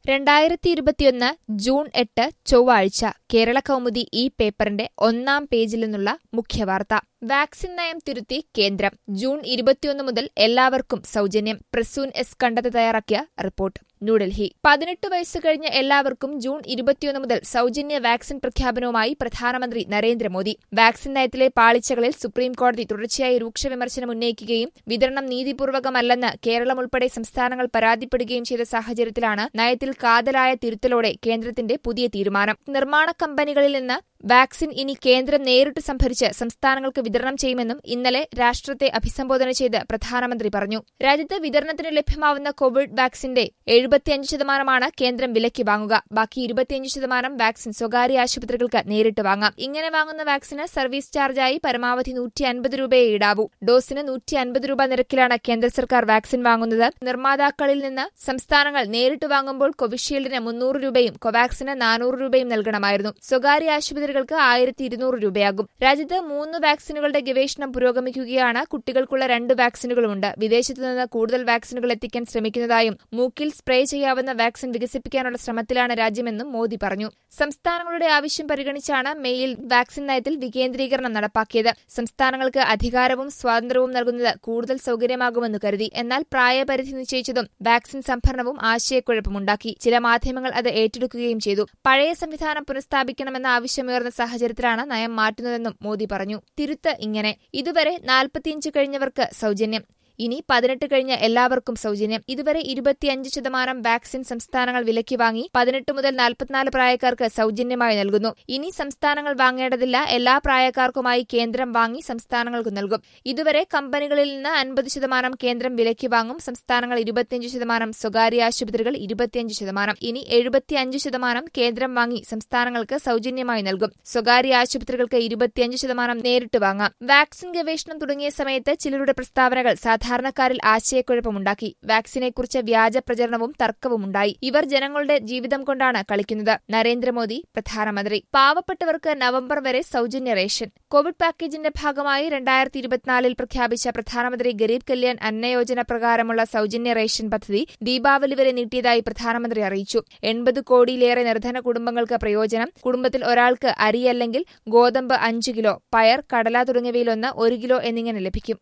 രണ്ടായിരത്തി ഇരുപത്തിയൊന്ന് ജൂൺ എട്ട് ചൊവ്വാഴ്ച കേരള കൗമുദി ഈ പേപ്പറിന്റെ ഒന്നാം പേജിൽ നിന്നുള്ള മുഖ്യവാർത്ത വാക്സിൻ നയം തിരുത്തി കേന്ദ്രം ജൂൺ ഇരുപത്തിയൊന്ന് മുതൽ എല്ലാവർക്കും സൗജന്യം പ്രസൂൻ എസ് കണ്ടത് തയ്യാറാക്കിയ റിപ്പോർട്ട് ന്യൂഡൽഹി പതിനെട്ട് വയസ്സ് കഴിഞ്ഞ എല്ലാവർക്കും ജൂൺ ഇരുപത്തിയൊന്ന് മുതൽ സൗജന്യ വാക്സിൻ പ്രഖ്യാപനവുമായി പ്രധാനമന്ത്രി നരേന്ദ്രമോദി വാക്സിൻ നയത്തിലെ പാളിച്ചകളിൽ സുപ്രീംകോടതി തുടർച്ചയായി രൂക്ഷ വിമർശനം ഉന്നയിക്കുകയും വിതരണം നീതിപൂർവകമല്ലെന്ന് കേരളം ഉൾപ്പെടെ സംസ്ഥാനങ്ങൾ പരാതിപ്പെടുകയും ചെയ്ത സാഹചര്യത്തിലാണ് നയത്തിൽ കാതലായ തിരുത്തലോടെ കേന്ദ്രത്തിന്റെ പുതിയ തീരുമാനം നിർമ്മാണ കമ്പനികളിൽ നിന്ന് വാക്സിൻ ഇനി കേന്ദ്രം നേരിട്ട് സംഭരിച്ച് സംസ്ഥാനങ്ങൾക്ക് വിതരണം ചെയ്യുമെന്നും ഇന്നലെ രാഷ്ട്രത്തെ അഭിസംബോധന ചെയ്ത് പ്രധാനമന്ത്രി പറഞ്ഞു രാജ്യത്ത് വിതരണത്തിന് ലഭ്യമാവുന്ന കോവിഡ് വാക്സിന്റെ എഴുപത്തിയഞ്ച് ശതമാനമാണ് കേന്ദ്രം വിലയ്ക്ക് വാങ്ങുക ബാക്കി ഇരുപത്തിയഞ്ച് ശതമാനം വാക്സിൻ സ്വകാര്യ ആശുപത്രികൾക്ക് നേരിട്ട് വാങ്ങാം ഇങ്ങനെ വാങ്ങുന്ന വാക്സിന് സർവീസ് ചാർജായി പരമാവധി നൂറ്റി അൻപത് രൂപയെ ഈടാവൂ ഡോസിന് നൂറ്റി അൻപത് രൂപ നിരക്കിലാണ് കേന്ദ്ര സർക്കാർ വാക്സിൻ വാങ്ങുന്നത് നിർമ്മാതാക്കളിൽ നിന്ന് സംസ്ഥാനങ്ങൾ നേരിട്ട് വാങ്ങുമ്പോൾ കോവിഷീൽഡിന് മുന്നൂറ് രൂപയും കോവാക്സിന് നാനൂറ് രൂപയും നൽകണമായിരുന്നു സ്വകാര്യ ആശുപത്രി ആശുപത്രികൾക്ക് ആയിരത്തി ഇരുന്നൂറ് രൂപയാകും രാജ്യത്ത് മൂന്ന് വാക്സിനുകളുടെ ഗവേഷണം പുരോഗമിക്കുകയാണ് കുട്ടികൾക്കുള്ള രണ്ട് വാക്സിനുകളുമുണ്ട് വിദേശത്തു നിന്ന് കൂടുതൽ വാക്സിനുകൾ എത്തിക്കാൻ ശ്രമിക്കുന്നതായും മൂക്കിൽ സ്പ്രേ ചെയ്യാവുന്ന വാക്സിൻ വികസിപ്പിക്കാനുള്ള ശ്രമത്തിലാണ് രാജ്യമെന്നും മോദി പറഞ്ഞു സംസ്ഥാനങ്ങളുടെ ആവശ്യം പരിഗണിച്ചാണ് മെയിൽ വാക്സിൻ നയത്തിൽ വികേന്ദ്രീകരണം നടപ്പാക്കിയത് സംസ്ഥാനങ്ങൾക്ക് അധികാരവും സ്വാതന്ത്ര്യവും നൽകുന്നത് കൂടുതൽ സൌകര്യമാകുമെന്ന് കരുതി എന്നാൽ പ്രായപരിധി നിശ്ചയിച്ചതും വാക്സിൻ സംഭരണവും ആശയക്കുഴപ്പമുണ്ടാക്കി ചില മാധ്യമങ്ങൾ അത് ഏറ്റെടുക്കുകയും ചെയ്തു പഴയ സംവിധാനം പുനഃസ്ഥാപിക്കണമെന്ന ആവശ്യമുയർന്നു ഉയർന്ന സാഹചര്യത്തിലാണ് നയം മാറ്റുന്നതെന്നും മോദി പറഞ്ഞു തിരുത്ത് ഇങ്ങനെ ഇതുവരെ നാൽപ്പത്തിയഞ്ച് കഴിഞ്ഞവർക്ക് സൗജന്യം ഇനി പതിനെട്ട് കഴിഞ്ഞ എല്ലാവർക്കും സൗജന്യം ഇതുവരെ ഇരുപത്തിയഞ്ച് ശതമാനം വാക്സിൻ സംസ്ഥാനങ്ങൾ വിലയ്ക്ക് വാങ്ങി പതിനെട്ട് മുതൽ നാൽപ്പത്തിനാല് പ്രായക്കാർക്ക് സൗജന്യമായി നൽകുന്നു ഇനി സംസ്ഥാനങ്ങൾ വാങ്ങേണ്ടതില്ല എല്ലാ പ്രായക്കാർക്കുമായി കേന്ദ്രം വാങ്ങി സംസ്ഥാനങ്ങൾക്ക് നൽകും ഇതുവരെ കമ്പനികളിൽ നിന്ന് അൻപത് ശതമാനം കേന്ദ്രം വിലയ്ക്ക് വാങ്ങും സംസ്ഥാനങ്ങൾ ഇരുപത്തിയഞ്ച് ശതമാനം സ്വകാര്യ ആശുപത്രികൾ ഇരുപത്തിയഞ്ച് ശതമാനം ഇനി എഴുപത്തിയഞ്ച് ശതമാനം കേന്ദ്രം വാങ്ങി സംസ്ഥാനങ്ങൾക്ക് സൗജന്യമായി നൽകും സ്വകാര്യ ആശുപത്രികൾക്ക് ഇരുപത്തിയഞ്ച് ശതമാനം നേരിട്ട് വാങ്ങാം വാക്സിൻ ഗവേഷണം തുടങ്ങിയ സമയത്ത് ചിലരുടെ പ്രസ്താവനകൾ സാധാരണ സാധാരണക്കാരിൽ ആശയക്കുഴപ്പമുണ്ടാക്കി വാക്സിനെക്കുറിച്ച് വ്യാജ പ്രചരണവും തർക്കവുമുണ്ടായി ഇവർ ജനങ്ങളുടെ ജീവിതം കൊണ്ടാണ് കളിക്കുന്നത് നരേന്ദ്രമോദി പ്രധാനമന്ത്രി പാവപ്പെട്ടവർക്ക് നവംബർ വരെ സൗജന്യ റേഷൻ കോവിഡ് പാക്കേജിന്റെ ഭാഗമായി രണ്ടായിരത്തി ഇരുപത്തിനാലിൽ പ്രഖ്യാപിച്ച പ്രധാനമന്ത്രി ഗരീബ് കല്യാൺ അന്നയോജന പ്രകാരമുള്ള സൗജന്യ റേഷൻ പദ്ധതി ദീപാവലി വരെ നീട്ടിയതായി പ്രധാനമന്ത്രി അറിയിച്ചു എൺപത് കോടിയിലേറെ നിർധന കുടുംബങ്ങൾക്ക് പ്രയോജനം കുടുംബത്തിൽ ഒരാൾക്ക് അരി അല്ലെങ്കിൽ ഗോതമ്പ് അഞ്ച് കിലോ പയർ കടല തുടങ്ങിയവയിലൊന്ന് ഒരു കിലോ എന്നിങ്ങനെ ലഭിക്കും